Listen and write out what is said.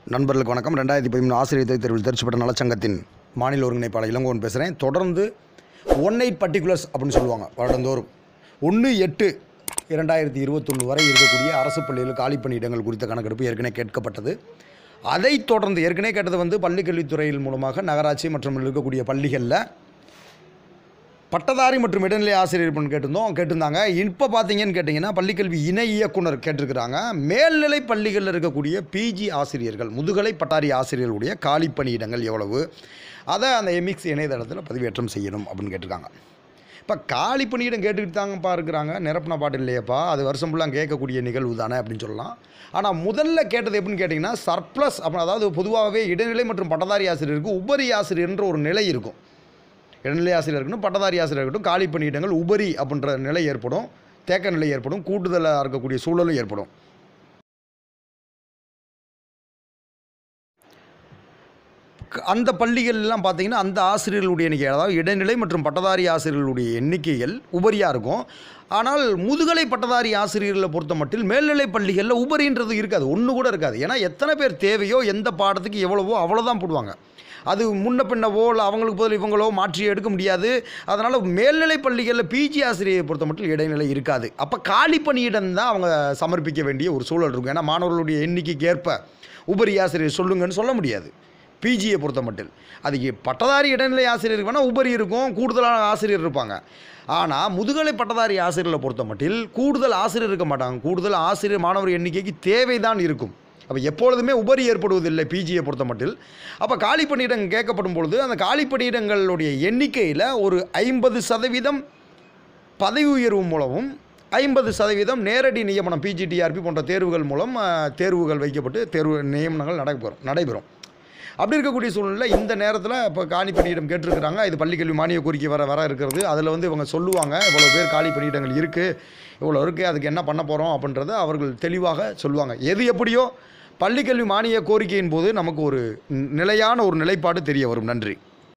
நண்பர்களுக்கு வணக்கம் ரெண்டாயிரத்தி பதிமூணு ஆசிரியர் தேர்வு தேர்வில் தேர்ச்சி பெற்ற நலச்சங்கத்தின் மாநில ஒருங்கிணைப்பாளர் இளங்கோவன் பேசுகிறேன் தொடர்ந்து ஒன் எயிட் பர்டிகுலர்ஸ் அப்படின்னு சொல்லுவாங்க வருடந்தோறும் ஒன்று எட்டு இரண்டாயிரத்தி இருபத்தொன்று வரை இருக்கக்கூடிய அரசு பள்ளியில் காலி பணியிடங்கள் குறித்த கணக்கெடுப்பு ஏற்கனவே கேட்கப்பட்டது அதைத் தொடர்ந்து ஏற்கனவே கேட்டது வந்து பள்ளிக்கல்வித்துறையின் மூலமாக நகராட்சி மற்றும் இருக்கக்கூடிய பள்ளிகளில் பட்டதாரி மற்றும் இடைநிலை ஆசிரியர் பண்ணி கேட்டிருந்தோம் கேட்டிருந்தாங்க இப்போ பார்த்தீங்கன்னு கேட்டிங்கன்னா பள்ளிக்கல்வி இணை இயக்குனர் கேட்டிருக்கிறாங்க மேல்நிலை பள்ளிகளில் இருக்கக்கூடிய பிஜி ஆசிரியர்கள் முதுகலை பட்டாரி ஆசிரியர்களுடைய காலி பணியிடங்கள் எவ்வளவு அதை அந்த எமிக்ஸ் இணையதளத்தில் பதிவேற்றம் செய்யணும் அப்படின்னு கேட்டிருக்காங்க இப்போ காலி பணியிடம் கேட்டுக்கிட்டு தாங்கப்பா இருக்கிறாங்க நிரப்பின பாட்டு இல்லையப்பா அது வருஷம் ஃபுல்லாக கேட்கக்கூடிய நிகழ்வு தானே அப்படின்னு சொல்லலாம் ஆனால் முதல்ல கேட்டது எப்படின்னு கேட்டிங்கன்னா சர்ப்ளஸ் அப்படி அதாவது பொதுவாகவே இடைநிலை மற்றும் பட்டதாரி ஆசிரியருக்கு உபரி ஆசிரியர்ன்ற ஒரு நிலை இருக்கும் இடைநிலை ஆசிரியர் இருக்கட்டும் பட்டதாரி ஆசிரியர் இருக்கட்டும் காலி பணியிடங்கள் உபரி அப்படின்ற நிலை ஏற்படும் தேக்க நிலை ஏற்படும் கூடுதலாக இருக்கக்கூடிய சூழலும் ஏற்படும் க- அந்த பள்ளிகள்லாம் பார்த்தீங்கன்னா அந்த ஆசிரியர்களுடைய எண்ணிக்கை அதாவது இடைநிலை மற்றும் பட்டதாரி ஆசிரியர்களுடைய எண்ணிக்கைகள் உபரியாக இருக்கும் ஆனால் முதுகலை பட்டதாரி ஆசிரியர்களை பொறுத்த மட்டில் மேல்நிலை பள்ளிகளில் உபரின்றது இருக்காது ஒன்று கூட இருக்காது ஏன்னா எத்தனை பேர் தேவையோ எந்த பாடத்துக்கு எவ்வளவோ அவ்வளோதான் போடுவாங்க அது முன்ன பின்னவோ இல்லை அவங்களுக்கு பதில் இவங்களோ மாற்றி எடுக்க முடியாது அதனால் மேல்நிலை பள்ளிகளில் பிஜி ஆசிரியை பொறுத்த மட்டும் இடைநிலை இருக்காது அப்போ காலி பணியிடம் தான் அவங்க சமர்ப்பிக்க வேண்டிய ஒரு சூழல் இருக்கும் ஏன்னா மாணவர்களுடைய எண்ணிக்கைக்கு ஏற்ப உபரி ஆசிரியர் சொல்லுங்கன்னு சொல்ல முடியாது பிஜியை பொறுத்த மட்டில் அதுக்கு பட்டதாரி இடைநிலை ஆசிரியர் வேணால் உபரி இருக்கும் கூடுதலான ஆசிரியர் இருப்பாங்க ஆனால் முதுகலை பட்டதாரி ஆசிரியர்களை பொறுத்த மட்டில் கூடுதல் ஆசிரியர் இருக்க மாட்டாங்க கூடுதல் ஆசிரியர் மாணவர் எண்ணிக்கைக்கு தேவைதான் இருக்கும் அப்போ எப்பொழுதுமே உபரி ஏற்படுவதில்லை பிஜியை பொறுத்த மட்டில் அப்போ காலி பணியிடம் கேட்கப்படும் பொழுது அந்த காலி பணியிடங்களுடைய எண்ணிக்கையில் ஒரு ஐம்பது சதவீதம் பதவி உயர்வு மூலமும் ஐம்பது சதவீதம் நேரடி நியமனம் பிஜிடிஆர்பி போன்ற தேர்வுகள் மூலம் அஹ், தேர்வுகள் வைக்கப்பட்டு தேர்வு நியமனங்கள் நடைபெறும் நடைபெறும் அப்படி இருக்கக்கூடிய சூழ்நிலை இந்த நேரத்தில் இப்போ காலி பணியிடம் கேட்டிருக்கிறாங்க இது பள்ளிக்கல்வி மானிய கோரிக்கை வர வர இருக்கிறது அதில் வந்து இவங்க சொல்லுவாங்க இவ்வளோ பேர் காலி பணியிடங்கள் இருக்குது இவ்வளோ இருக்குது அதுக்கு என்ன பண்ண போகிறோம் அப்படின்றத அவர்கள் தெளிவாக சொல்லுவாங்க எது எப்படியோ பள்ளிக்கல்வி மானிய கோரிக்கையின் போது நமக்கு ஒரு நிலையான ஒரு நிலைப்பாடு தெரிய வரும் நன்றி